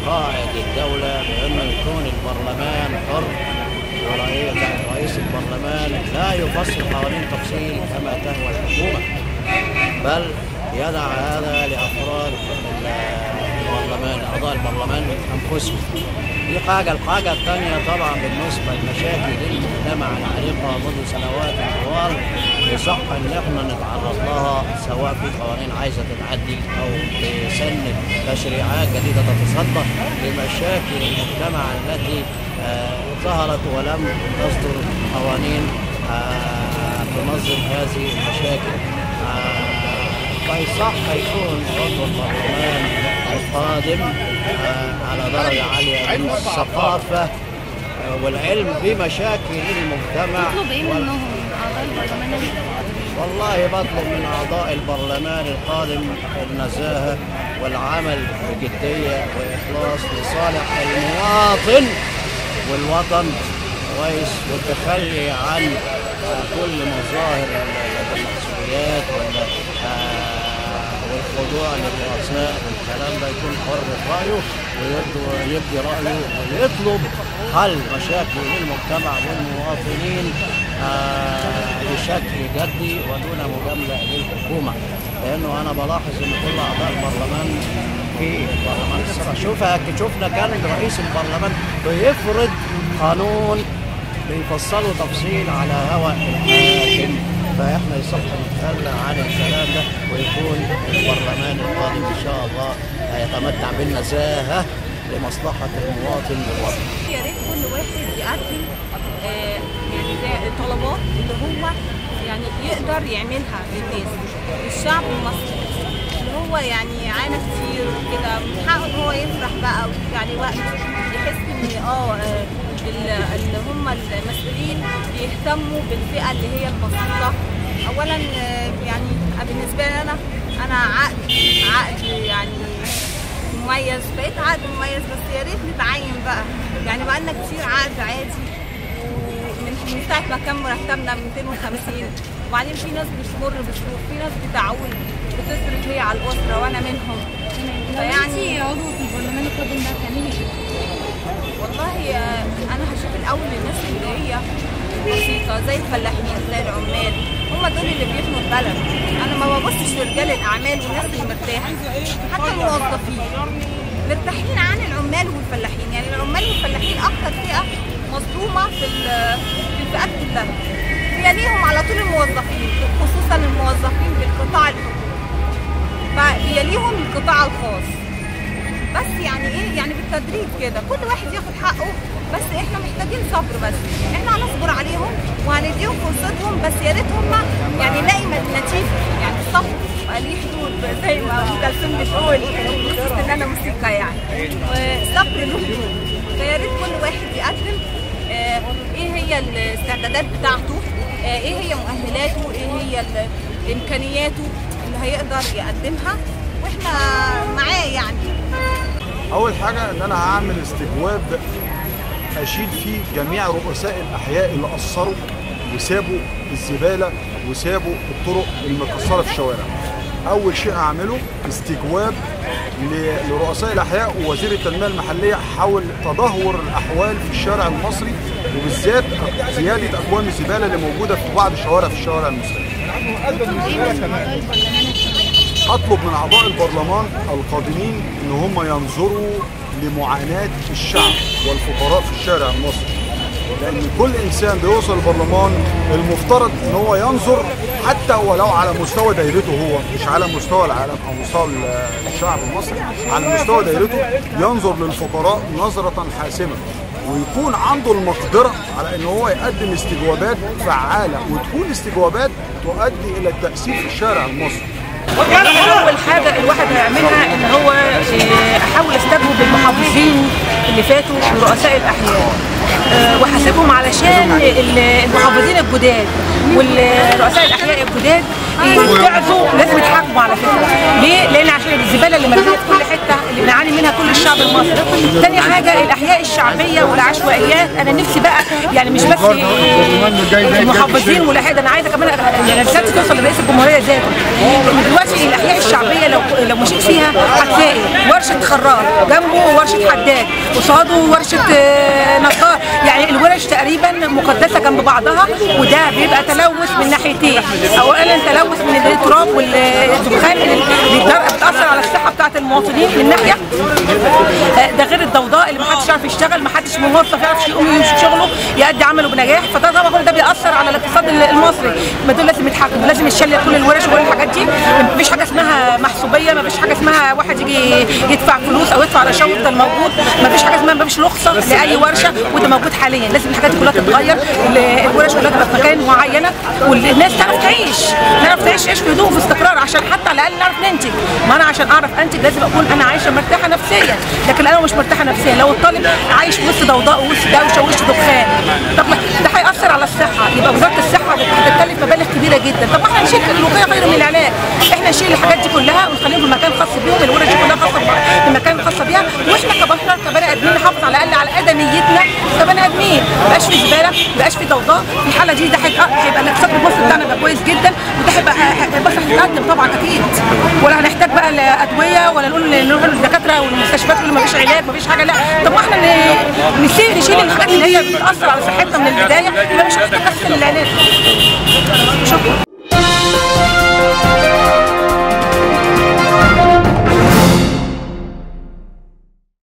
قواعد الدولة بأنه يكون البرلمان حر ورئيس رئيس البرلمان لا يفصل قوانين تفصيل كما تهوى الحكومة بل يدع هذا لأفراد البرلمان أعضاء البرلمان أنفسهم دي حاجة الحاجة الثانية طبعا بالنسبة للمشاكل المجتمع العريقة منذ سنوات طوال يصح ان احنا نتعرض لها سواء في قوانين عايزة تتعدل او بسن تشريعات جديدة تتصدى لمشاكل المجتمع التي آه ظهرت ولم تصدر قوانين آه تنظم هذه المشاكل آه فيصح يكون عضو البرلمان القادم آه على درجة عالية من الثقافة آه والعلم بمشاكل المجتمع تطلب ايه منهم اعضاء البرلمان والله بطلب من أعضاء البرلمان القادم النزاهة والعمل بجدية وإخلاص لصالح المواطن والوطن كويس والتخلي عن كل مظاهر المسؤوليات والخضوع للرؤساء والكلام ده يكون حر في رأيه ويبدي رأيه ويطلب حل مشاكل المجتمع والمواطنين بشكل جدي ودون مجاملة للحكومة لأنه أنا بلاحظ إن كل أعضاء البرلمان في البرلمان السبع شوفها شفنا كان رئيس البرلمان بيفرض قانون بيفصله تفصيل على هوى الحاكم فاحنا يصح نتخلى عن الكلام ده ويكون البرلمان القادم ان شاء الله هيتمتع بالنزاهه لمصلحه المواطن والوطن. يا ريت كل واحد يقدم آه يعني زي الطلبات اللي هو يعني يقدر يعملها للناس للشعب المصري اللي هو يعني عانى كتير كده من حقه ان هو يفرح بقى يعني وقت يحس ان اه اللي هم المسؤولين بيهتموا بالفئه اللي هي البسيطه اولا يعني بالنسبه لي انا انا عقد عقد يعني مميز بقيت عقد مميز بس يا ريت نتعين بقى يعني بقى لنا كتير عقد عادي ومن من ساعه ما كان مرتبنا 250 وبعدين في ناس بتمر بظروف في ناس بتعول بتصرف هي على الاسره وانا منهم فيعني عضو في البرلمان القادم ده هتعملي ايه؟ والله انا هشوف الاول الناس اللي هي بسيطة زي الفلاحين زي العمال هم دول اللي بيبنوا البلد انا ما ببصش لرجال الاعمال والناس اللي مرتاحة حتى الموظفين مرتاحين عن العمال والفلاحين يعني العمال والفلاحين اكتر فئة مظلومة في في الفئات كلها بيليهم على طول الموظفين خصوصا الموظفين بالقطاع الحكومي فبيليهم القطاع الخاص بس يعني ايه يعني بالتدريج كده كل واحد ياخد حقه بس احنا محتاجين صبر بس احنا هنصبر عليهم وهنديهم فرصتهم بس يا ريت هم يعني نلاقي نتيجه يعني الصبر يبقى ليه حدود زي ما ام كلثوم بتقول خصوصا ان انا موسيقى يعني والصبر له حدود فيا ريت كل واحد يقدم اه ايه هي الاستعدادات بتاعته اه ايه هي مؤهلاته ايه هي امكانياته اللي هيقدر يقدمها واحنا معاه يعني اول حاجه ان انا هعمل استجواب اشيل فيه جميع رؤساء الاحياء اللي قصروا وسابوا الزباله وسابوا الطرق المكسره في الشوارع اول شيء هعمله استجواب لرؤساء الاحياء ووزير التنميه المحليه حول تدهور الاحوال في الشارع المصري وبالذات زياده اكوام الزباله اللي موجوده في بعض الشوارع في الشوارع المصريه اطلب من اعضاء البرلمان القادمين ان هم ينظروا لمعاناه الشعب والفقراء في الشارع المصري لان كل انسان بيوصل البرلمان المفترض ان هو ينظر حتى ولو على مستوى دايرته هو مش على مستوى العالم او مستوى الشعب المصري على مستوى دايرته ينظر للفقراء نظره حاسمه ويكون عنده المقدره على ان هو يقدم استجوابات فعاله وتكون استجوابات تؤدي الى التاثير في الشارع المصري اول حاجه الواحد هيعملها ان هو احاول استجوب المحافظين اللي فاتوا ورؤساء الاحياء وحاسبهم علشان المحافظين الجداد والرؤساء الاحياء الجداد يتعظوا لازم يتحاكموا على فكره ليه؟ لان عشان الزباله اللي مرميه في كل حته اللي نعاني منها كل الشعب المصري تاني حاجه الاحياء الشعبيه والعشوائيات انا نفسي بقى يعني مش بس المحافظين والاحياء ده انا عايزه كمان يعني رسالتي توصل لرئيس الجمهوريه ذاته إن دلوقتي الاحياء الشعبيه لو لو مشيت فيها هتلاقي ورشه خراط جنبه ورشه حداد قصاده ورشه آه، نجار يعني الورش تقريبا مقدسه جنب بعضها وده بيبقى تلوث من ناحيتين اولا تلوث من التراب والدخان اللي بيتضر- بتاثر على الصحه بتاعه المواطنين من ناحيه آه، ده غير الضوضاء اللي محدش يعرف يشتغل محدش موظف يعرف يقوم يمشي شغله يأدي عمله بنجاح فده طبعا كل ده بيأثر على الاقتصاد المصري ما دول لازم يتحكم لازم يتشل كل الورش وكل الحاجات دي مفيش حاجه اسمها محسوبيه مفيش حاجه اسمها واحد يجي يدفع فلوس او يدفع رشاوي يفضل موجود مفيش حاجه اسمها مفيش رخصه لاي ورشه وده موجود حاليا لازم الحاجات دي كلها تتغير ال- الورش كلها تبقى في مكان معينه والناس تعرف تعيش نعرف تعيش عيش في هدوء وفي استقرار عشان حتى على الاقل نعرف ننتج ما انا عشان اعرف انتج لازم اكون انا عايشه مرتاحه نفسيا لكن انا مش مرتاحه نفسيا لو الطالب عايش وسط ضوضاء ووسط دوشه ووسط دخان طب ما ده هياثر على الصحه يبقى وزاره الصحه هتتكلف مبالغ كبيره جدا طب ما احنا نشيل الوقايه خير من العلاج احنا نشيل الحاجات دي كلها ونخليهم في مكان خاص بيهم الورش دي كلها خاصه ببعض- في مكان خاص بيها واحنا كبشر كبني ادمين نحافظ على الاقل على ادميتنا كبني ادمين ما يبقاش في زباله ما يبقاش في ضوضاء في الحاله دي ده هيبقى هيبقى الاقتصاد المصري بتاعنا يبقى كويس جدا وده هيبقى هيبقى هيتقدم طبعا اكيد ولا هنحتاج بقى لادويه ولا نقول نروح للدكاتره والمستشفيات اللي ما فيش علاج ما فيش حاجه لا طب ما احنا ن- نسيب نشيل الحاجات اللي هي بتاثر على صحتنا من البدايه يبقى مش هنحتاج بس العلاج شكرا